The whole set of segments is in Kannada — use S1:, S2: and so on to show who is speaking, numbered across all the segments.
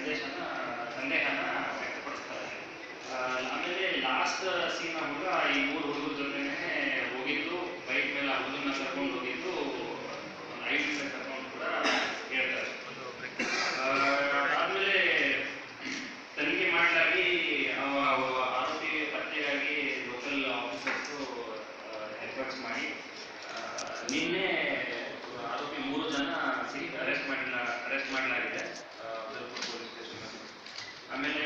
S1: ಸಂದೇಶನ ಸಂದೇಹನ ವ್ಯಕ್ತಪಡಿಸ್ತಾರೆ ಆ, ಆಮೇಲೆ ಲಾಸ್ಟ್ ಸೀನ್ ಹುಡುಗ ಈ ಮೂರು ಹುಡುಗರ ಜೊತೆನೆ ಹೋಗಿದ್ದು ಬೈಕ್ ಮೇಲೆ ಆ ಹುಡುಗನ ಕರ್ಕೊಂಡು ಹೋಗಿದ್ದು ಒಂದು ಐದು ನಿಮಿಷ ಕರ್ಕೊಂಡು ಕೂಡ ಹೇಳ್ತಾರೆ ಆ, ಆದ್ಮೇಲೆ ತನಿಖೆ ಮಾಡಲಾಗಿ ಅವ- ಅವ ಆರೋಪಿ ಪತ್ತೆಗಾಗಿ ಲೋಕಲ್ ಆಫೀಸರ್ಸು ಎಫರ್ಟ್ಸ್ ಮಾಡಿ ಆ, ನಿನ್ನೆ ಆರೋಪಿ ಮೂರು ಜನ ಸಿಕ್ಕಿ ಅರೆಸ್ಟ್ ಮಾಡಿಲ್ಲ ಅರೆಸ್ಟ್ ಮಾಡಲಾಗಿದೆ ಅಫಜಲ್ಪುರ್ ಪೊಲೀಸ್ ಸ್ಟೇಷನ್ ಆಮೇಲೆ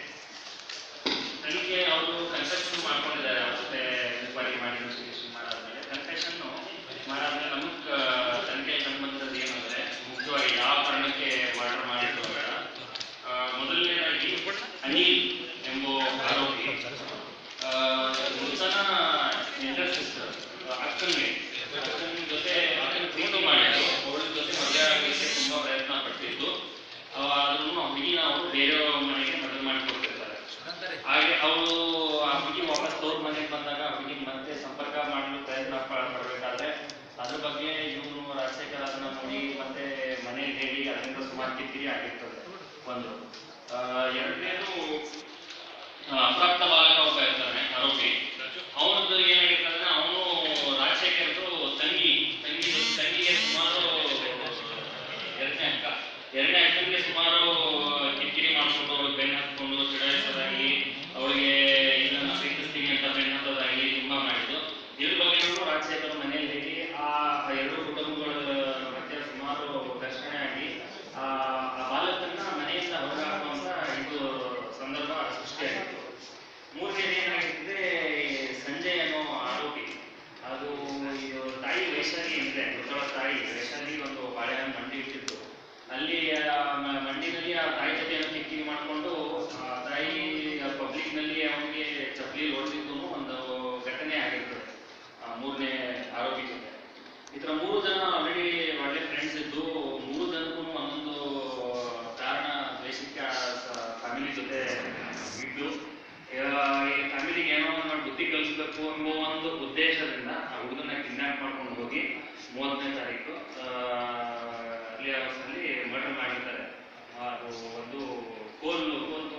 S1: ತನಿಖೆ ಅವರು ಕನ್ಫೆಷನ್ ಮಾಡ್ಕೊಂಡಿದ್ದಾರೆ ಅವ್ರ ಜೊತೆ ಎನ್ಕ್ವೈರಿ ಮಾಡಿ ಇನ್ವೆಸ್ಟಿಗೇಷನ್ ಮಾಡಾದ್ಮೇಲೆ ಕನ್ಫೆಷನ್ ಮಾಡಾದ್ಮೇಲೆ ನಮಗೆ ತನಿಖೆ ಸಂಬಂಧದ ಏನಂದ್ರೆ ಮುಖ್ಯವಾಗಿ ಯಾವ ಕಾರಣಕ್ಕೆ ಮರ್ಡರ್ ಮಾಡಿದ್ರು ಅಂತ ಆ, ಮೊದಲನೇದಾಗಿ ಅನಿಲ್ ಎಂಬ ಆರೋಪಿ ಆ, ಮೃತನ ಎಲ್ಡರ್ ಸಿಸ್ಟರ್ ಅಕ್ಕನ್ಗೆ ಅಕ್ಕನ ಜೊತೆ ಅಕ್ಕನ ಪ್ರೀತಿ ಮಾಡಿದ್ರು ಅವಳ ಜೊತೆ ಮದುವೆ ಆಗಲಿಕ್ಕೆ ತುಂಬಾ ಪ್ರಯತ್ನ ಪಟ್ಟಿದ್ದು ಆದ್ರೂ ಆ ಹುಡುಗಿನ ಅವರು ಬೇರೆಯವ್ರ ಮನೆಗೆ ಮದುವೆ ಮಾಡಿಕೊಡ್ತಿರ್ತಾರೆ ಹಾಗೆ ಅವಳು ಆ ಹುಡುಗಿ ವಾಪಸ್ ತವ್ರ ಮನೆಗೆ ಬಂದಾಗ ಆ ಹುಡುಗಿ ಮತ್ತೆ ಸಂಪರ್ಕ ಮಾಡಲು ಪ್ರಯತ್ನ ಪ- ಪಡ್ಬೇಕಾದ್ರೆ ಅದ್ರ ಬಗ್ಗೆ ಇವನು ರಾಜಶೇಖರ್ ಅದನ್ನ ನೋಡಿ ಮತ್ತೆ ಮನೆಗೆ ಹೇಳಿ ಅದರಿಂದ ಸುಮಾರು ಕಿರಿಕಿರಿ ಆಗಿರ್ತದೆ ಒಂದು ಆ, ಎರಡನೇದು ಆ, ಅಪ್ರಾಪ್ತ ಬಾಲಕ ಒಬ್ಬ ಇರ್ತಾನೆ ಆರೋಪಿ ಅವನದ್ದು ಏನಾಗಿರ್ತಂದ್ರೆ ಅವನು ರಾಜಶೇಖರ್ದು ತಂಗಿ ತಂಗಿ ಜೊತೆ- ತಂಗಿಗೆ ಸುಮಾರು ಎರಡನೇ ಅಕ್ಕ ಎರಡನೇ ಅಕ್ಕನಿಗೆ ಸುಮಾರು ಕಿರಿಕಿರಿ ಮಾಡಿಕೊಂಡು ಅವ್ಳಿಗೆ ಬೆನ್ನು ಹತ್ಕೊಂಡು ಚುಡಾಯಿಸೋದಾಗಿ ಅವಳಿಗೆ ಇದನ್ನ ಪ್ರೀತಿಸ್ತೀನಿ ಅಂತ ಬೆನ್ನು ಹತ್ತೋದಾಗಿ ತುಂಬಾ ಮಾಡಿದ್ದು ಇದ್ರ ಬಗ್ಗೆನೂ ರಾಜಶೇಖರ್ ಮನೆಯಲ್ಲಿ ಹೇಳಿ ಆ ಎರಡು ಕುಟುಂಬಗಳ ಮಧ್ಯೆ ಸುಮಾರು ಘರ್ಷಣೆ ಆಗಿ ಆ ಆ ಬಾಲಕನ್ನ ಮನೆಯಿಂದ ಹೊರಗೆ ಹಾಕುವಂತ ಇದು ಸಂದರ್ಭ ಸೃಷ್ಟಿಯಾಗಿತ್ತು ಮೂರನೇದು ಏನಾಗಿರ್ತದೆ ಸಂಜಯ್ ಅನ್ನೋ ಆರೋಪಿ ಅದು ಇದು ತಾಯಿ ವೈಶಾಲಿ ಇದೆ ಮೃತಳ ತಾಯಿ ವೈಶಾಲಿ ಒಂದು ಬಾಳೆಹಣ್ಣು ಮಂಡಿ ಇಟ್ಟಿದ್ದು ಅಲ್ಲಿ ಆ ಮ- ಮಂಡಿನಲ್ಲಿ ಆ ತಾಯಿ ಜೊತೆ ಏನೋ ಕಿಕ್ಕಿರಿ ಮಾಡಿಕೊಂಡು ಆ ತಾಯಿ ಪಬ್ಲಿಕ್ ನಲ್ಲಿ ಅವನಿಗೆ ಚಪ್ಪಲಿ ಹೊಡೆದಿದ್ದು ಒಂದು ಘಟನೆ ಆಗಿರ್ತದೆ ಆ ಮೂರನೇ ಆರೋಪಿ ಜೊತೆ ಈ ಥರ ಮೂರು ಜನ ಆಲ್ರೆಡಿ ಒಳ್ಳೆ ಫ್ರೆಂಡ್ಸ್ ಇದ್ದು ಮೂರು ಜನಕ್ಕೂ ಒಂದೊಂದು ಕಾರಣ ದ್ವೇಷಿಕ ಫ್ಯಾಮಿಲಿ ಜೊತೆ ಇದ್ದು ಆ, ಈ ಫ್ಯಾಮಿಲಿಗೆ ಏನೋ ಒಂದು ಮಾಡಿ ಬುದ್ಧಿ ಕಲಿಸ್ಬೇಕು ಅನ್ನೋ ಒಂದು ಉದ್ದೇಶದಿಂದ ಆ ಹುಡುಗನ ಕಿಡ್ನಾಪ್ ಮಾಡ್ಕೊಂಡು ಹೋಗಿ ಮೂವತ್ತನೇ ತಾರೀಕು ಅಲ್ಲಿ ಹೌಸ್ನಲ್ಲಿ ಮರ್ಡರ್ ಮಾಡಿರ್ತಾರೆ ಅದು ಒಂದು ಕೋಲ್ ಕೋಲ್